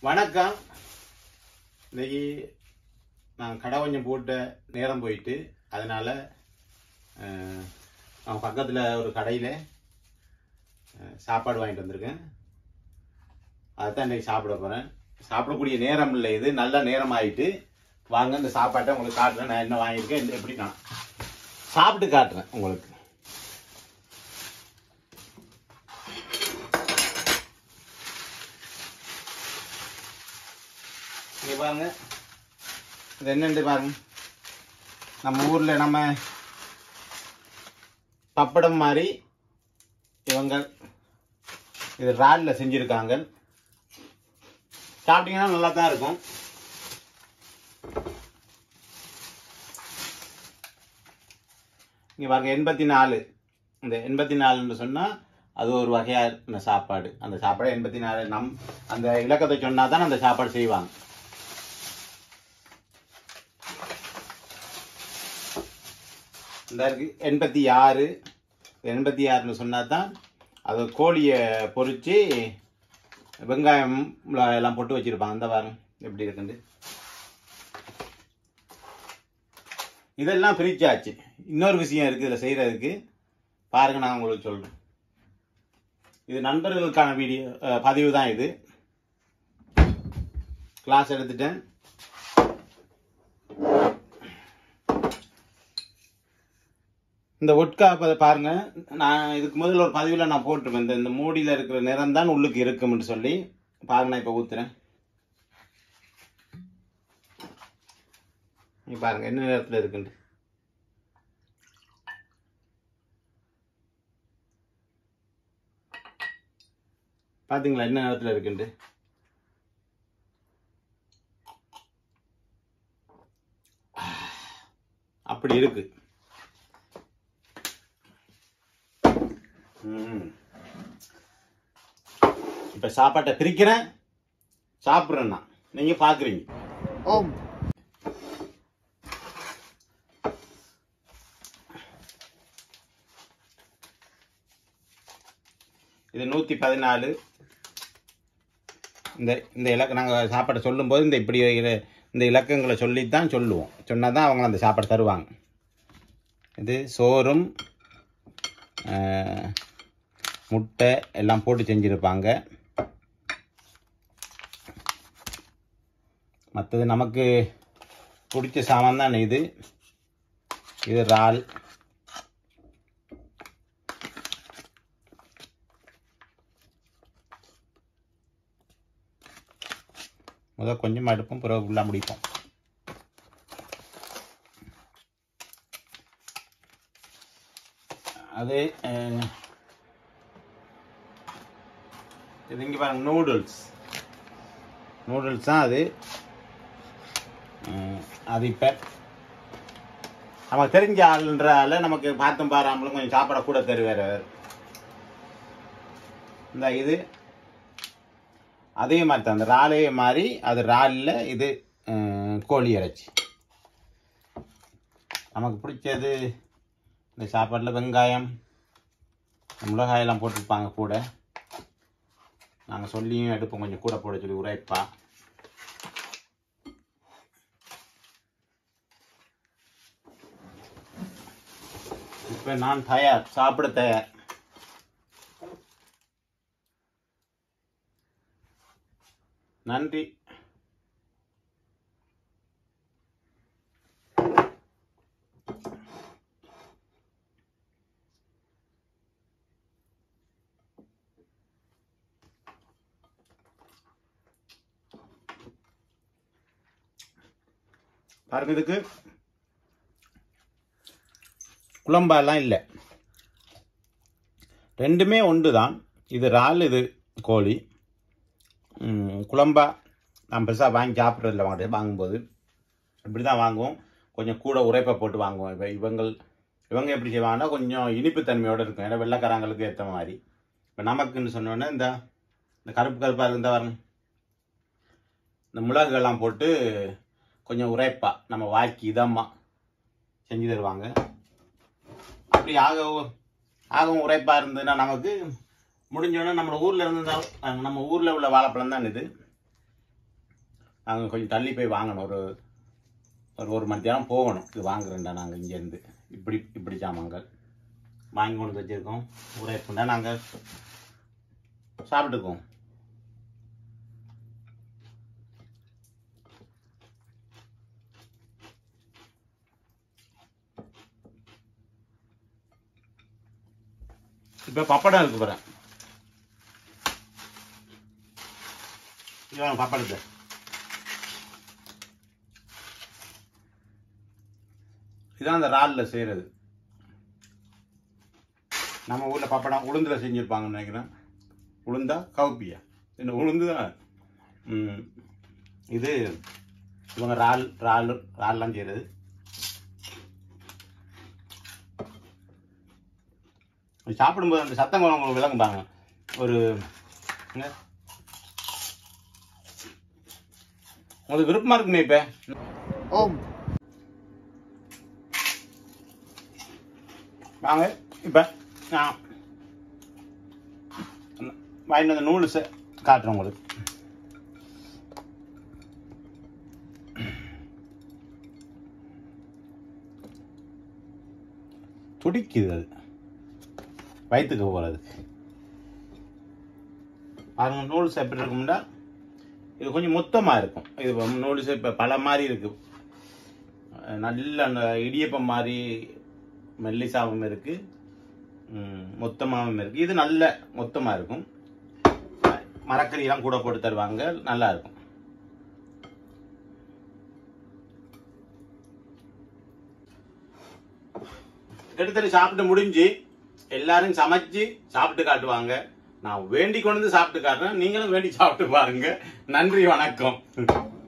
வணக்கம் இன்னைக்கு நான் கடை கொஞ்சம் போட்ட நேரம் போயிட்டு அதனால அஹ், நான் பக்கத்தில் ஒரு கடையில் சாப்பாடு வாங்கிட்டு வந்திருக்கேன் அதுதான் இன்னைக்கு சாப்பிட போகிறேன் சாப்பிடக்கூடிய நேரம் இல்லை இது நல்ல நேரம் ஆயிட்டு வாங்க இந்த சாப்பாட்டை உங்களுக்கு காட்டுறேன் நான் என்ன வாங்கியிருக்கேன் இந்த எப்படி நான் சாப்பிட்டு காட்டுறேன் உங்களுக்கு இங்க பாருங்க இது என்னண்டு பாருங்க நம்ம ஊர்ல நம்ம பப்படம் மாதிரி இவங்க இது ரால்ல செஞ்சிருக்காங்க சாப்பிட்டீங்கன்னா நல்லா தான் இருக்கும் இங்க பாருங்க எண்பத்தி நாலு இந்த எண்பத்தி நாலுன்னு சொன்னா அது ஒரு வகையான சாப்பாடு அந்த சாப்பாடு எண்பத்தி நாலு நம் அந்த இலக்கத்தை சொன்னா தான் அந்த சாப்பாடு செய்வாங்க இந்த இருக்கு எண்பத்தி ஆறு எண்பத்தி ஆறுன்னு சொன்னா தான் அது கோழியை பொரிச்சு வெங்காயம் மிளகாய் எல்லாம் போட்டு வச்சிருப்பாங்க அந்த வாரம் எப்படி இருக்குண்டு இதெல்லாம் பிரிச்சாச்சு இன்னொரு விஷயம் இருக்கு இதில் செய்யறதுக்கு பாருங்க நான் உங்களுக்கு சொல்றேன் இது நண்பர்களுக்கான வீடியோ அஹ், பதிவு தான் இது கிளாஸ் எடுத்துட்டேன் இந்த ஒட்கா ப- பாருங்க நான் இதுக்கு முதல்ல ஒரு பதிவில் நான் போட்டிருப்பேன் இந்த இந்த மூடியில் இருக்கிற நிறம் தான் உள்ளுக்கு இருக்கும்னு சொல்லி பாருங்க நான் இப்போ ஊத்துறேன் நீ பாருங்க என்ன நேரத்தில் இருக்குன்னு பாத்தீங்களா என்ன நேரத்தில் இருக்குன்ட்டு அப்படி இருக்கு ம். இப்ப சாப்பாட்டை பிரிக்கிறேன் சாப்பிட்றேன் நான் நீங்க பாக்குறீங்க ஓம் இது நூத்தி பதினாலு இந்த இந்த இலக்க நாங்கள் சாப்பாடை சொல்லும்போது இந்த இப்படி இரு- இந்த இலக்கங்களை சொல்லித்தான் சொல்லுவோம் சொன்னால் தான் அவங்க அந்த சாப்பாடு தருவாங்க இது சோறும் ஆஹ், முட்டை எல்லாம் போட்டு செஞ்சுருப்பாங்க மற்றது நமக்கு பிடிச்ச சாமான் தான் இது இது இறால் முதல் கொஞ்சம் அடுப்போம் பிறகு ஃபுல்லாக முடிப்போம் அது அஹ், இது இங்கே பாருங்க நூடுல்ஸ் நூடுல்ஸ் தான் அது அஹ், அது இப்போ நமக்கு தெரிஞ்ச ஆளுன்றால நமக்கு பார்த்தும் பாராமலும் கொஞ்சம் சாப்பாட கூட தருவார் அவர் இந்த இது அதே மாதிரி தான் அந்த இறாலே மாதிரி அது இறாலில் இது அஹ், கோழி இறைச்சி நமக்கு பிடிச்சது இந்த சாப்பாட்டில் வெங்காயம் மிளகாயெல்லாம் போட்டிருப்பாங்க கூட நாங்கள் சொல்லியும் எடுப்போம் கொஞ்சம் கூட போட சொல்லி உரைப்பா இப்போ நான் தயார் சாப்பிட தயார் நன்றி பாருங்க இதுக்கு குழம்பாலாம் இல்லை ரெண்டுமே ஒன்று தான் இது இறால் இது கோழி ம், குழம்பா நான் பெருசாக வாங்கி சாப்பிட்றதில்ல வாங்க வாங்கும்போது இப்படி தான் வாங்குவோம் கொஞ்சம் கூட உரைப்பை போட்டு வாங்குவோம் இப்போ இவங்கள் இவங்க எப்படி செய்வாங்கன்னா கொஞ்சம் இனிப்பு தன்மையோடு இருக்கும் ஏன்னா வெள்ளைக்காரங்களுக்கு ஏற்ற மாதிரி இப்போ நமக்குன்னு சொன்னோன்னே இந்த இந்த கருப்பு கருப்பாக இருந்தா வரணும் இந்த மிளகுகள்லாம் போட்டு கொஞ்சம் உரைப்பா நம்ம வாக்கி இதமாக செஞ்சு தருவாங்க அப்படி ஆக ஆகவும் உரைப்பாக இருந்ததுன்னா நமக்கு முடிஞ்சோடனே நம்ம ஊரில் இருந்தால் நம்ம ஊரில் உள்ள வாழைப்பழம் தான் இது நாங்கள் கொஞ்சம் தள்ளி போய் வாங்கணும் ஒரு ஒரு ஒரு மணி நேரம் போகணும் இது வாங்குறேன்டா நாங்கள் இங்கேருந்து இப்படி இப்படி சாமான்கள் வாங்கி கொண்டு வச்சுருக்கோம் ஊரேப்புண்டா நாங்கள் சாப்பிட்டுக்குவோம் இப்போ பப்படம் இருக்கு போகிறேன் இவன் பப்படத்தை இதான் அந்த ராலில் செய்கிறது நம்ம ஊரில் பப்படம் உளுந்தில் செஞ்சுருப்பாங்கன்னு நினைக்கிறேன் உளுந்தா கவுப்பியா என்ன உளுந்து தான் ம், இது இவங்க ரால் ரால் ரால்லாம் செய்கிறது இது சாப்பிடும்போது அந்த சத்தம் உங்களுக்கு விளங்கும் பாருங்க ஒரு என்ன? உங்களுக்கு விருப்பமா இருக்குமே இப்ப ஓம் வாங்க இப்ப நான் வாங்கிட்டு வந்த நூடுல்ஸை காட்டுறேன் உங்களுக்கு துடிக்குது அது வயிற்றுக்கு போகிறது பாருங்க நூடுல்ஸ் எப்படி இருக்கும்னா இது கொஞ்சம் மொத்தமாக இருக்கும் இது நூடுல்ஸ் இப்போ பல மாதிரி இருக்கு அஹ் நல்ல அந்த இடியப்பம் மாதிரி மெல்லிசாவும் இருக்கு ம், மொத்தமாவும் இருக்கு இது நல்ல மொத்தமாக இருக்கும் மரக்கறியெல்லாம் கூட போட்டு தருவாங்க நல்லா இருக்கும் கிட்டத்தட்ட சாப்பிட்டு முடிஞ்சு எல்லாரும் சமைச்சு சாப்பிட்டு காட்டுவாங்க நான் வேண்டி கொண்டு வந்து சாப்பிட்டு காட்டுறேன் நீங்களும் வேண்டி சாப்பிட்டு பாருங்க நன்றி வணக்கம்